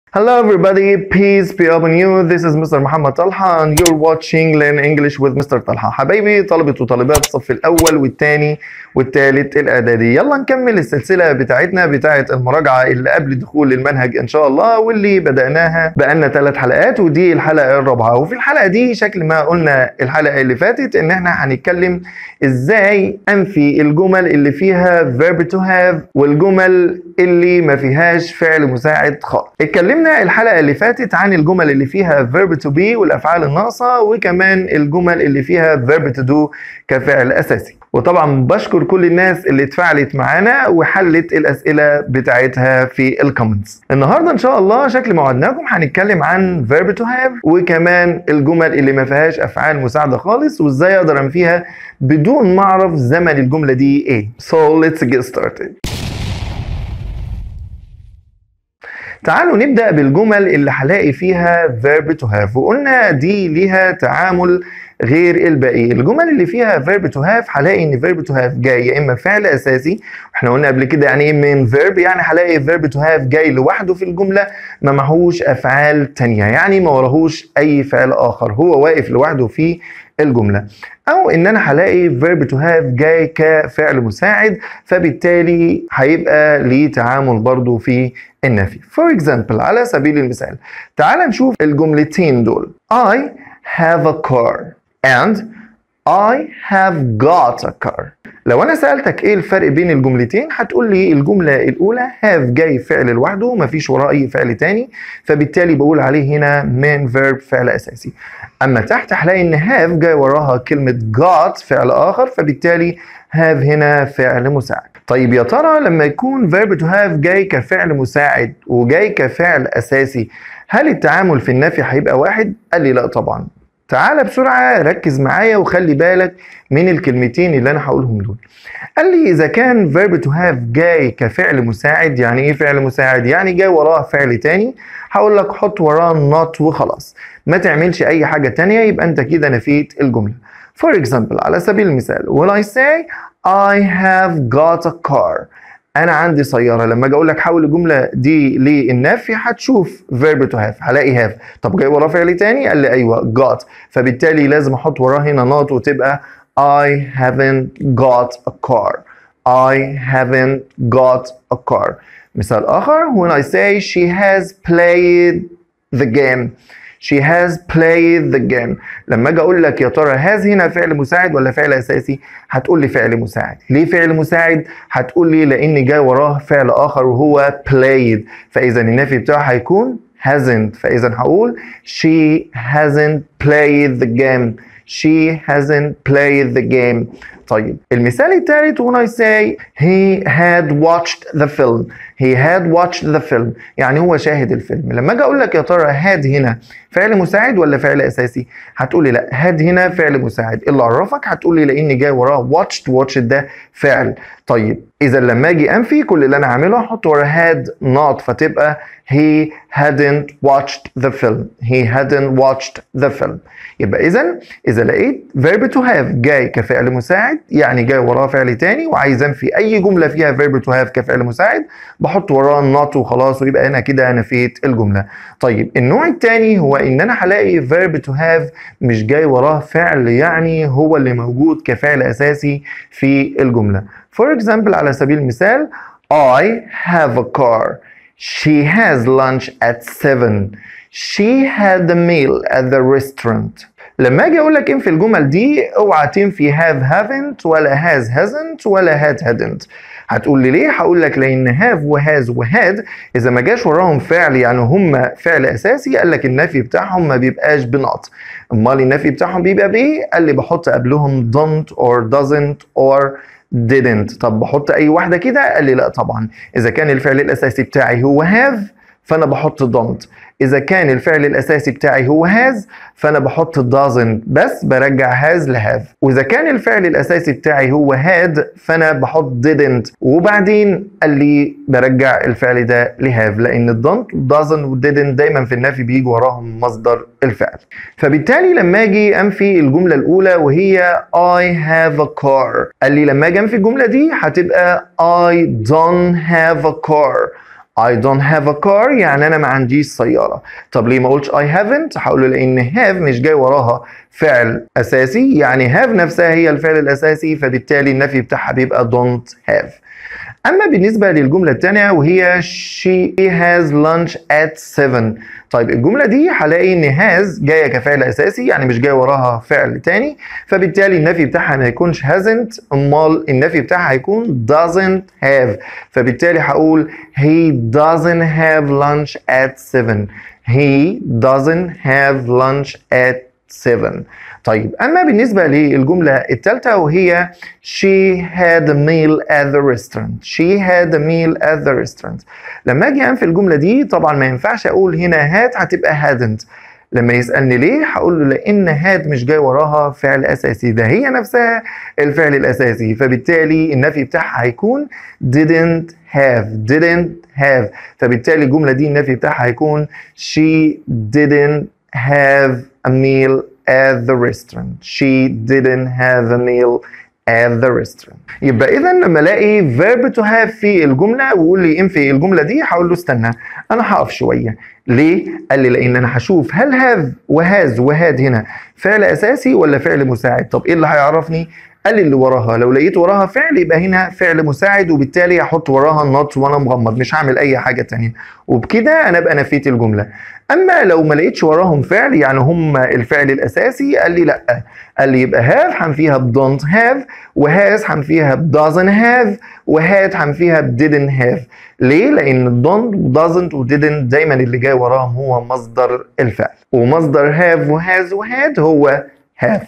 Hello everybody, peace be upon you. This is Mr. محمد طلحة and you're watching Learn English with Mr. طلحة. حبايبي طلبة وطالبات الصف الأول والثاني والثالث الإعدادي. يلا نكمل السلسلة بتاعتنا بتاعت المراجعة اللي قبل دخول المنهج إن شاء الله واللي بدأناها بقالنا ثلاث حلقات ودي الحلقة الرابعة وفي الحلقة دي شكل ما قلنا الحلقة اللي فاتت إن إحنا هنتكلم إزاي أنفي الجمل اللي فيها verb to have والجمل اللي ما فيهاش فعل مساعد خالص. اتكلمنا الحلقة اللي فاتت عن الجمل اللي فيها verb to be والأفعال الناقصة وكمان الجمل اللي فيها verb to do كفعل أساسي. وطبعا بشكر كل الناس اللي اتفاعلت معانا وحلت الأسئلة بتاعتها في الكومنتس. النهارده إن شاء الله شكل ما وعدناكم هنتكلم عن verb to have وكمان الجمل اللي ما فيهاش أفعال مساعدة خالص وإزاي أقدر أنفيها بدون ما أعرف زمن الجملة دي إيه. So let's get started. تعالوا نبدأ بالجمل اللي هلاقي فيها verb to have وقلنا دي ليها تعامل غير الباقي الجمل اللي فيها verb to have هلاقي ان verb to have جاي يا اما فعل اساسي احنا قلنا قبل كده يعني ايه من verb يعني هلاقي verb to have جاي لوحده في الجمله ما معهوش افعال تانية يعني ما وراهوش اي فعل اخر هو واقف لوحده في الجمله او ان انا هلاقي verb to have جاي كفعل مساعد فبالتالي هيبقى ليه تعامل برضو في النفي for example على سبيل المثال تعال نشوف الجملتين دول I have a car and I have got a car لو انا سالتك ايه الفرق بين الجملتين هتقول لي الجمله الاولى have جاي فعل لوحده مفيش وراه اي فعل تاني فبالتالي بقول عليه هنا main verb فعل اساسي اما تحت هلاقي ان have جاي وراها كلمه got فعل اخر فبالتالي have هنا فعل مساعد طيب يا ترى لما يكون verb to have جاي كفعل مساعد وجاي كفعل اساسي هل التعامل في النفي هيبقى واحد قال لي لا طبعا تعالى بسرعة ركز معايا وخلي بالك من الكلمتين اللي أنا هقولهم دول. قال لي إذا كان verb to have جاي كفعل مساعد يعني إيه فعل مساعد؟ يعني جاي وراه فعل تاني هقول لك حط وراه not وخلاص. ما تعملش أي حاجة تانية يبقى أنت كده نفيت الجملة. For example على سبيل المثال when I say I have got a car انا عندي سياره لما اجي اقول لك حول الجمله دي للنفي هتشوف verb to have هلاقي have طب جاي وراه فعل تاني قال لي ايوه got فبالتالي لازم احط وراه هنا not وتبقى I haven't got a car I haven't got a car مثال اخر when I say she has played the game She has played the game. لما اجي اقول لك يا ترى has هنا فعل مساعد ولا فعل اساسي؟ هتقول لي فعل مساعد. ليه فعل مساعد؟ هتقول لي لان جاي وراه فعل اخر وهو played. فاذا النفي بتاعه هيكون hasn't. فاذا هقول she hasn't played the game. She hasn't played the game. طيب المثال الثالث when I say he had watched the film he had watched the film يعني هو شاهد الفيلم لما اجي اقول لك يا ترى had هنا فعل مساعد ولا فعل اساسي هتقولي لا had هنا فعل مساعد اللي عرفك هتقولي لان جاي وراه watched watched ده فعل طيب اذا لما اجي انفي كل اللي انا هعمله هحط ورا had not فتبقى he hadn't watched the film he hadn't watched the film يبقى اذا اذا لقيت verb to have جاي كفعل مساعد يعني جاي وراه فعل تاني وعايز انفي اي جمله فيها verb to have كفعل مساعد بحط وراه not وخلاص ويبقى انا كده نفيت الجمله طيب النوع الثاني هو ان انا هلاقي verb to have مش جاي وراه فعل يعني هو اللي موجود كفعل اساسي في الجمله for example على سبيل المثال I have a car She has lunch at 7 She had a meal at the restaurant لما اجي اقول لك انفي الجمل دي اوعى تنفي have haven't ولا has hasn't ولا had hadn't هتقول لي ليه؟ هقول لك لان have وهاز وهاد اذا ما جاش وراهم فعل يعني هم فعل اساسي قال لك النفي بتاعهم ما بيبقاش بنقط امال النفي بتاعهم بيبقى بايه؟ قال لي بحط قبلهم don't or doesn't or didn't طب بحط اي واحده كده قال لي لا طبعا اذا كان الفعل الاساسي بتاعي هو have فانا بحط don't اذا كان الفعل الاساسي بتاعي هو has فانا بحط doesn't بس برجع has ل have واذا كان الفعل الاساسي بتاعي هو had فانا بحط didn't وبعدين قال لي برجع الفعل ده ل have لان don't doesn't و didn't دايما في النفي بيجي وراهم مصدر الفعل فبالتالي لما اجي انفي الجمله الاولى وهي I have a car قال لي لما اجي انفي الجمله دي هتبقى I don't have a car I don't have a car يعني أنا ما عنديش سيارة طب ليه ما قلتش I haven't هقول له لأن have مش جاي وراها فعل أساسي يعني have نفسها هي الفعل الأساسي فبالتالي النفي بتاعها بيبقى don't have أما بالنسبة للجملة الثانية وهي she has lunch at 7 طيب الجملة دي هلاقي إن has جاية كفعل أساسي يعني مش جاي وراها فعل تاني فبالتالي النفي بتاعها ما يكونش hasn't أمال النفي بتاعها هيكون doesn't have فبالتالي هقول he doesn't have lunch at 7 he doesn't have lunch at 7 طيب اما بالنسبه للجمله الثالثه وهي she had a meal at the restaurant she had a meal at the restaurant لما اجي انفي الجمله دي طبعا ما ينفعش اقول هنا had هتبقى hadn't لما يسالني ليه هقول له لان had مش جاي وراها فعل اساسي ده هي نفسها الفعل الاساسي فبالتالي النفي بتاعها هيكون didn't have didn't have فبالتالي الجمله دي النفي بتاعها هيكون she didn't have a meal at the restaurant. She didn't have a meal at the restaurant. يبقى إذا لما ألاقي verb to have في الجملة ويقول لي انفي الجملة دي هقول له استنى أنا هقف شوية. ليه؟ قال لي لأن أنا هشوف هل have وهاز وهاد هنا فعل أساسي ولا فعل مساعد؟ طب إيه اللي هيعرفني؟ قال لي اللي وراها لو لقيت وراها فعل يبقى هنا فعل مساعد وبالتالي هحط وراها not وانا مغمض مش هعمل اي حاجه تانية وبكده انا ابقى نفيت الجمله اما لو ما لقيتش وراهم فعل يعني هم الفعل الاساسي قال لي لا قال لي يبقى have هنفيها ب don't have وهاز هنفيها ب doesn't have وهات هنفيها ب didn't have ليه؟ لأن don't و doesn't و didn't دايما اللي جاي وراهم هو مصدر الفعل ومصدر have وهاز وهاد هو have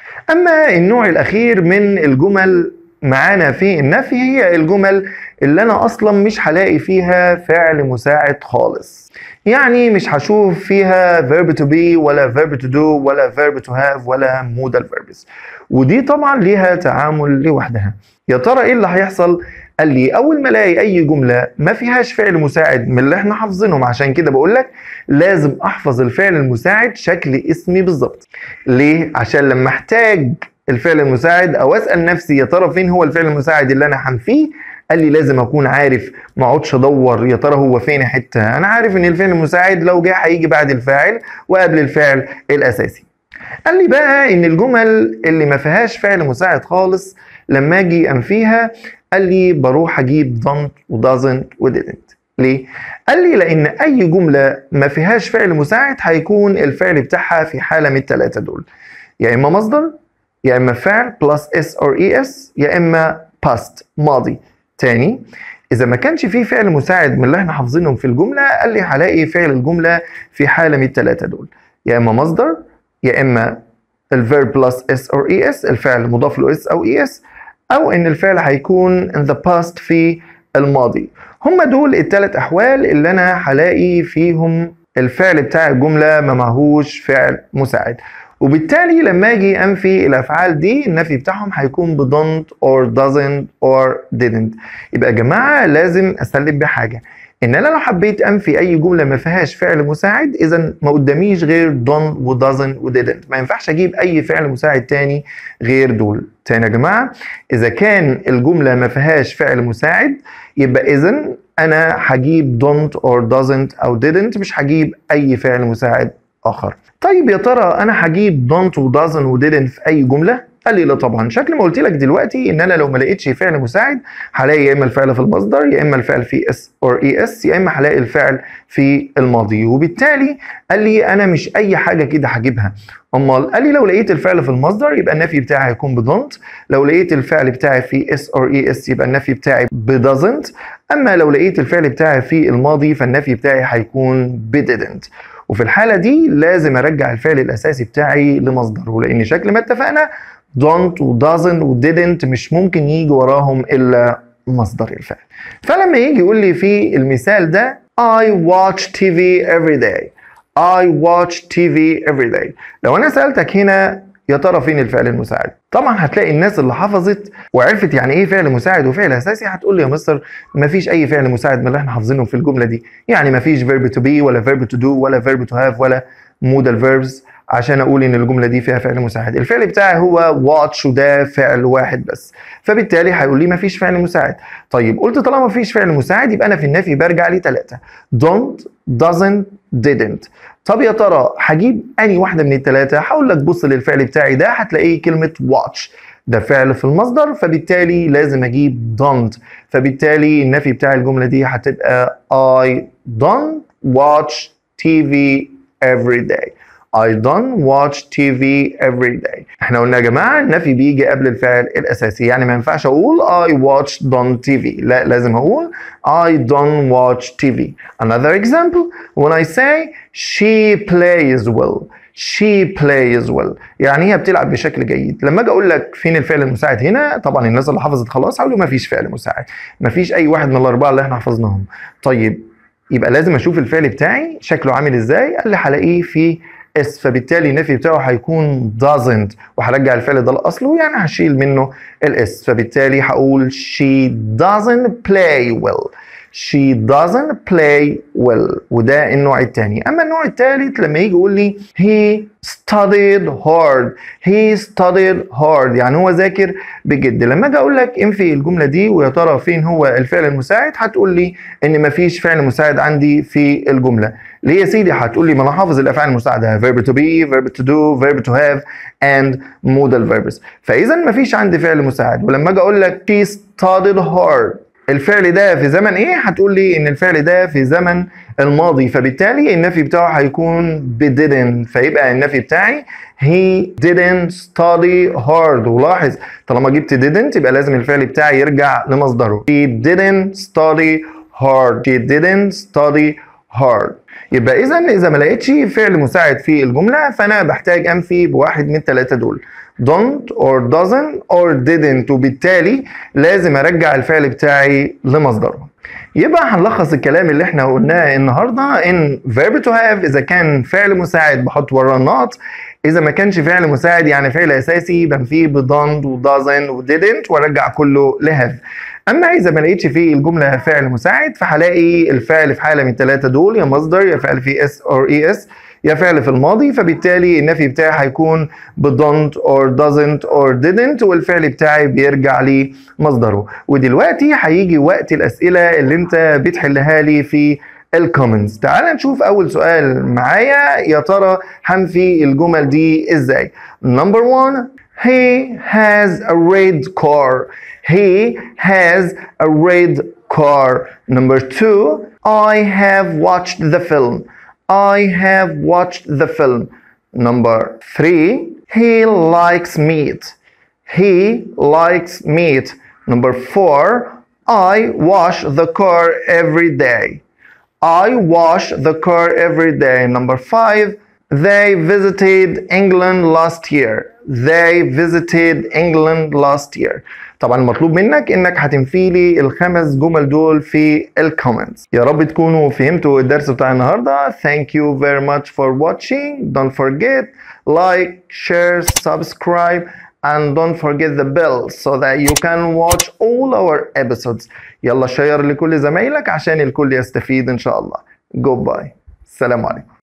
أما النوع الأخير من الجمل معانا في النفي هي الجمل اللي أنا أصلا مش هلاقي فيها فعل مساعد خالص يعني مش هشوف فيها verb to be ولا verb to do ولا verb to have ولا modal verbs ودي طبعا ليها تعامل لوحدها يا ترى ايه اللي هيحصل قال لي اول ما الاقي اي جمله ما فيهاش فعل مساعد من اللي احنا حافظينهم عشان كده بقول لك لازم احفظ الفعل المساعد شكل اسمي بالظبط ليه عشان لما احتاج الفعل المساعد او اسال نفسي يا ترى فين هو الفعل المساعد اللي انا هنفيه قال لي لازم اكون عارف ما اقعدش ادور يا ترى هو فين حته انا عارف ان الفعل المساعد لو جه هيجي بعد الفاعل وقبل الفعل الاساسي قال لي بقى ان الجمل اللي ما فيهاش فعل مساعد خالص لما اجي انفيها قال لي بروح اجيب don't و doesn't و didn't ليه؟ قال لي لان اي جمله ما فيهاش فعل مساعد هيكون الفعل بتاعها في حاله من الثلاثه دول يا اما مصدر يا اما فعل بلس اس اور اي اس يا اما past ماضي تاني اذا ما كانش فيه فعل مساعد من اللي احنا حافظينهم في الجمله قال لي هلاقي فعل الجمله في حاله من الثلاثه دول يا اما مصدر يا اما الفيرب بلس اس اور اي اس الفعل مضاف له اس او اي اس او ان الفعل هيكون in the past في الماضي هم دول الثلاث احوال اللي انا هلاقي فيهم الفعل بتاع الجمله ما معهوش فعل مساعد وبالتالي لما اجي انفي الافعال دي النفي بتاعهم هيكون ب don't or doesn't or didn't يبقى يا جماعه لازم اسلم بحاجه ان انا لو حبيت انفي اي جمله ما فيهاش فعل مساعد اذا ما قداميش غير don't و doesn't و didn't ما ينفعش اجيب اي فعل مساعد تاني غير دول تاني يا جماعه اذا كان الجمله ما فيهاش فعل مساعد يبقى اذا انا هجيب don't or doesn't او didn't مش هجيب اي فعل مساعد اخر طيب يا ترى انا هجيب don't و doesn't و didn't في اي جمله قال لي لا طبعا شكل ما قلت لك دلوقتي ان انا لو ما لقيتش فعل مساعد هلاقي يا اما الفعل في المصدر يا اما الفعل في اس اور اي اس يا اما هلاقي الفعل في الماضي وبالتالي قال لي انا مش اي حاجه كده هجيبها امال قال لي لو لقيت الفعل في المصدر يبقى النفي بتاعي هيكون بدونت لو لقيت الفعل بتاعي في اس اور اي اس يبقى النفي بتاعي بدازنت اما لو لقيت الفعل بتاعي في الماضي فالنفي بتاعي هيكون بديدنت وفي الحالة دي لازم أرجع الفعل الأساسي بتاعي لمصدره لأن شكل ما اتفقنا don't و doesn't و didn't مش ممكن يجي وراهم إلا مصدر الفعل فلما يجي يقول لي في المثال ده I watch TV every day I watch TV every day لو أنا سألتك هنا يا ترى فين الفعل المساعد طبعا هتلاقي الناس اللي حفظت وعرفت يعني ايه فعل مساعد وفعل اساسي هتقول لي يا مستر مفيش اي فعل مساعد من اللي احنا حافظينهم في الجمله دي يعني مفيش verb to be ولا verb to do ولا verb to have ولا modal verbs عشان اقول ان الجمله دي فيها فعل مساعد الفعل بتاعي هو watch وده فعل واحد بس فبالتالي هيقول لي مفيش فعل مساعد طيب قلت طالما مفيش فعل مساعد يبقى انا في النفي برجع لثلاثه don't doesn't didn't طب يا ترى هجيب اني واحده من الثلاثه هقول لك بص للفعل بتاعي ده هتلاقيه كلمه watch ده فعل في المصدر فبالتالي لازم اجيب don't فبالتالي النفي بتاع الجمله دي هتبقى I don't watch TV every day I don't watch TV every day احنا قلنا يا جماعه النفي بيجي قبل الفعل الاساسي يعني ما ينفعش اقول I watch don't TV لا لازم اقول I don't watch TV another example when I say she plays well she plays well يعني هي بتلعب بشكل جيد لما اجي اقول لك فين الفعل المساعد هنا طبعا الناس اللي حفظت خلاص هقول له ما فيش فعل مساعد ما فيش اي واحد من الاربعه اللي احنا حفظناهم طيب يبقى لازم اشوف الفعل بتاعي شكله عامل ازاي قال لي هلاقيه في اس فبالتالي النفي بتاعه هيكون doesn't وهرجع الفعل ده لاصله يعني هشيل منه الاس فبالتالي هقول she doesn't play well she doesn't play well وده النوع الثاني اما النوع الثالث لما يجي يقول لي he studied hard he studied hard يعني هو ذاكر بجد لما اجي اقول لك انفي الجمله دي ويا ترى فين هو الفعل المساعد هتقول لي ان مفيش فعل مساعد عندي في الجمله ليه يا سيدي هتقول لي ما انا حافظ الافعال المساعده verb to be verb to do verb to have and modal verbs فاذا مفيش عندي فعل مساعد ولما اجي اقول لك she studied hard الفعل ده في زمن ايه هتقول لي ان الفعل ده في زمن الماضي فبالتالي النفي بتاعه هيكون ب didn't فيبقى النفي بتاعي he didn't study hard ولاحظ طالما جبت didn't يبقى لازم الفعل بتاعي يرجع لمصدره he didn't study hard he didn't study hard يبقى اذا اذا ما لقيتش فعل مساعد في الجمله فانا بحتاج انفي بواحد من الثلاثه دول don't or doesn't or didn't وبالتالي لازم ارجع الفعل بتاعي لمصدره يبقى هنلخص الكلام اللي احنا قلناه النهارده ان verb to have اذا كان فعل مساعد بحط وراه النقط اذا ما كانش فعل مساعد يعني فعل اساسي بنفيه ب don't و doesn't و didn't وارجع كله ل have اما اذا ما لقيتش في الجمله فعل مساعد فهلاقي الفعل في حاله من الثلاثه دول يا مصدر يا فعل في اس or es يا فعل في الماضي فبالتالي النفي بتاعي هيكون ب don't or doesn't or didn't والفعل بتاعي بيرجع لمصدره ودلوقتي هيجي وقت الاسئله اللي انت بتحلها لي في الكومنتس تعال نشوف اول سؤال معايا يا ترى هنفي الجمل دي ازاي نمبر 1 he has a red car he has a red car number 2 I have watched the film I have watched the film. Number three, he likes meat. He likes meat. Number four, I wash the car every day. I wash the car every day. Number five, they visited England last year. They visited England last year. طبعا المطلوب منك انك هتنفي لي الخمس جمل دول في الكومنتس يا رب تكونوا فهمتوا الدرس بتاع النهارده thank you very much for watching don't forget like share subscribe and don't forget the bell so that you can watch all our episodes يلا شير لكل زمايلك عشان الكل يستفيد ان شاء الله goodbye السلام عليكم